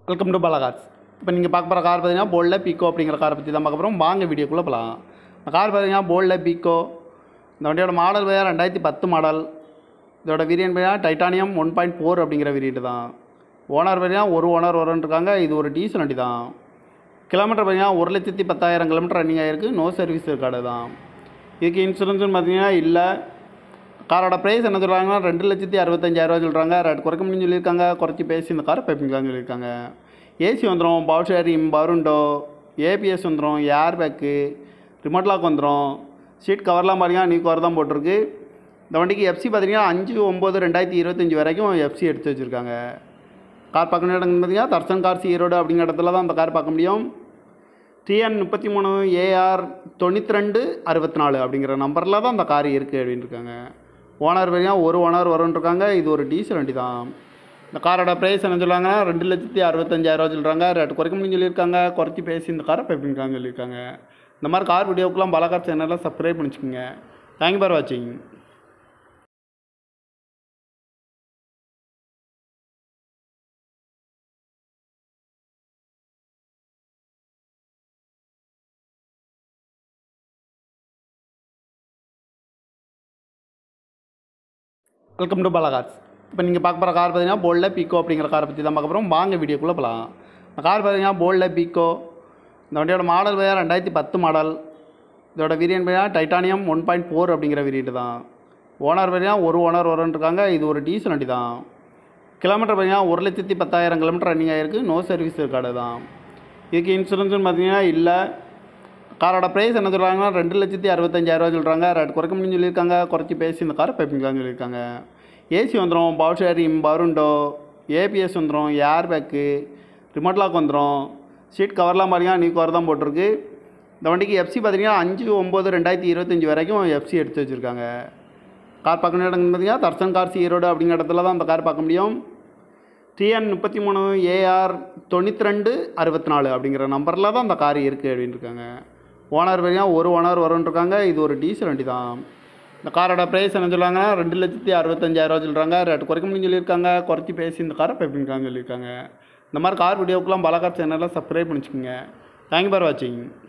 welcome to Bala cars இப்போ நீங்கள் பார்க்க போகிற கார் பார்த்தீங்கன்னா போல்டில் பீக்கோ அப்படிங்கிற காரை பற்றி தான் பார்க்க போகிறோம் வாங்க வீடியோக்குள்ளே போகலாம் இந்த கார் பார்த்தீங்கன்னா போல்டில் பீக்கோ இந்த வண்டியோட மாடல் பார்த்தீங்கன்னா ரெண்டாயிரத்தி பத்து மாடல் இதோட வேரியன்ட் பார்த்தீங்கன்னா டைட்டானியம் ஒன் பாயிண்ட் ஃபோர் அப்படிங்கிற வேரியன்ட் தான் ஓனர் பார்த்தீங்கன்னா ஒரு ஓனர் வரும்னு இருக்காங்க இது ஒரு டீசல் வண்டி தான் கிலோமீட்டர் பார்த்தீங்கன்னா ஒரு லட்சத்தி பத்தாயிரம் கிலோமீட்டர் ரன்னிங் ஆகிருக்கு நோ சர்வீஸ் இருக்காடு தான் இதுக்கு இன்சூரன்ஸ்னு பார்த்தீங்கன்னா இல்லை காரோட ப்ரைஸ் என்ன சொல்கிறாங்கன்னா ரெண்டு லட்சத்தி அறுபத்தஞ்சாயிரரூவா சொல்கிறாங்க ரேட் குறைக்க முடியும்னு சொல்லியிருக்காங்க குறைச்சி பேசி இந்த காரை பைப்பிங்கலாம்னு சொல்லியிருக்காங்க ஏசி வந்துடும் பவர் ஷேரிங் பருண்டோ ஏபிஎஸ் வந்துடும் ஏர் பேக்கு ரிமோட் லாக் வந்துடும் சீட் கவர்லாம் பார்த்தீங்கன்னா நீ கவர் தான் போட்டிருக்கு இந்த வண்டிக்கு எஃப்சி பார்த்தீங்கன்னா அஞ்சு ஒம்பது ரெண்டாயிரத்தி இருபத்தஞ்சி வரைக்கும் எஃப்சி எடுத்து வச்சுருக்காங்க கார் பார்க்க வேண்டிய இடங்கள் பார்த்தீங்கன்னா தர்சன் கார்ஸ் ஈரோடு அப்படிங்கிற இடத்துல தான் அந்த கார் பார்க்க முடியும் டிஎன் முப்பத்தி மூணு ஏஆர் தொண்ணூற்றி ரெண்டு அறுபத்தி நாலு அப்படிங்கிற நம்பரில் தான் அந்த கார் இருக்குது அப்படின்னு இருக்காங்க ஓனர் பார்த்தீங்கன்னா ஒரு ஓனர் வரும்னு இருக்காங்க இது ஒரு டீசல் வண்டி தான் இந்த காரோட ப்ரைஸ் என்ன சொல்லுவாங்கன்னா ரெண்டு லட்சத்தி அறுபத்தஞ்சாயிரரூவா சொல்கிறாங்க ரேட் குறைக்க முடியும்னு சொல்லியிருக்காங்க குறைச்சி பேசி இந்த காரை பைப்பிங்கான்னு சொல்லியிருக்காங்க இந்த மாதிரி கார் வீடியோக்கெலாம் பலகார் சேனலில் சப்ஸ்கிரைப் பண்ணிச்சுக்கோங்க தேங்க்யூ ஃபார் வாட்சிங் வெல்கம் டு பாலாகார்ஸ் இப்போ நீங்கள் பார்க்க போகிற கார் பார்த்தீங்கன்னா போல்டில் பீக்கோ அப்படிங்கிற காரை பற்றி தான் பார்க்க போகிறோம் வாங்க வீடியோக்குள்ளே போகலாம் இந்த கார் பார்த்தீங்கன்னா போல்டில் பீக்கோ இந்த வண்டியோட மாடல் பார்த்தீங்கன்னா ரெண்டாயிரத்தி பத்து மாடல் இதோட வேரியன்ட் பார்த்தீங்கன்னா டைட்டானியம் ஒன் பாயிண்ட் ஃபோர் அப்படிங்கிற வேரியன்ட் தான் ஓனர் பார்த்தீங்கன்னா ஒரு ஓனர் வரும்னு இருக்காங்க இது ஒரு டீசல் வண்டி தான் கிலோமீட்டர் பார்த்தீங்கன்னா ஒரு லட்சத்தி பத்தாயிரம் கிலோமீட்டர் ரன்னிங் ஆகிருக்கு நோ சர்வீஸ் இருக்காடு தான் இதுக்கு இன்சூரன்ஸ்னு பார்த்தீங்கன்னா இல்லை காரோட ப்ரைஸ் என்ன சொல்கிறாங்கன்னா ரெண்டு லட்சத்தி அறுபத்தஞ்சாயிரரூவா சொல்கிறாங்க ரேட் குறைக்க முடியும்னு சொல்லியிருக்காங்க குறைச்சி பேசி இந்த காரை பைப்பிங்கலாம்னு சொல்லியிருக்காங்க ஏசி வந்துடும் பவர் ஷேரிங் பருண்டோ ஏபிஎஸ் வந்துடும் ஏர் பேக்கு ரிமோட் லாக் வந்துடும் சீட் கவர்லாம் பார்த்தீங்கன்னா நீ கவர் தான் போட்டிருக்கு இந்த வண்டிக்கு எஃப்சி பார்த்தீங்கன்னா அஞ்சு ஒம்பது ரெண்டாயிரத்தி இருபத்தஞ்சி வரைக்கும் எஃப்சி எடுத்து வச்சுருக்காங்க கார் பார்க்க வேண்டிய இடங்கள் பார்த்தீங்கன்னா தர்சன் கார்ஸ் ஈரோடு அப்படிங்கிற இடத்துல தான் அந்த கார் பார்க்க முடியும் டிஎன் முப்பத்தி மூணு ஏஆர் தொண்ணூற்றி ரெண்டு அறுபத்தி நாலு அப்படிங்கிற நம்பரில் தான் அந்த கார் இருக்குது அப்படின்னு இருக்காங்க ஓனர் பார்த்தீங்கன்னா ஒரு ஓனர் வரும்னு இருக்காங்க இது ஒரு டீசல் வண்டி தான் இந்த காரோட ப்ரைஸ் என்ன சொல்லுவாங்கன்னா ரெண்டு லட்சத்தி அறுபத்தஞ்சாயிரரூவா சொல்கிறாங்க ரேட் குறைக்க முடியும்னு சொல்லியிருக்காங்க குறைச்சி பேசி இந்த காரை பைப்பிங்கான்னு சொல்லியிருக்காங்க இந்த மாதிரி கார் வீடியோக்கெலாம் பலகார் சேனலில் சப்ஸ்கிரைப் பண்ணிச்சுக்கோங்க தேங்க்யூ ஃபார் வாட்சிங்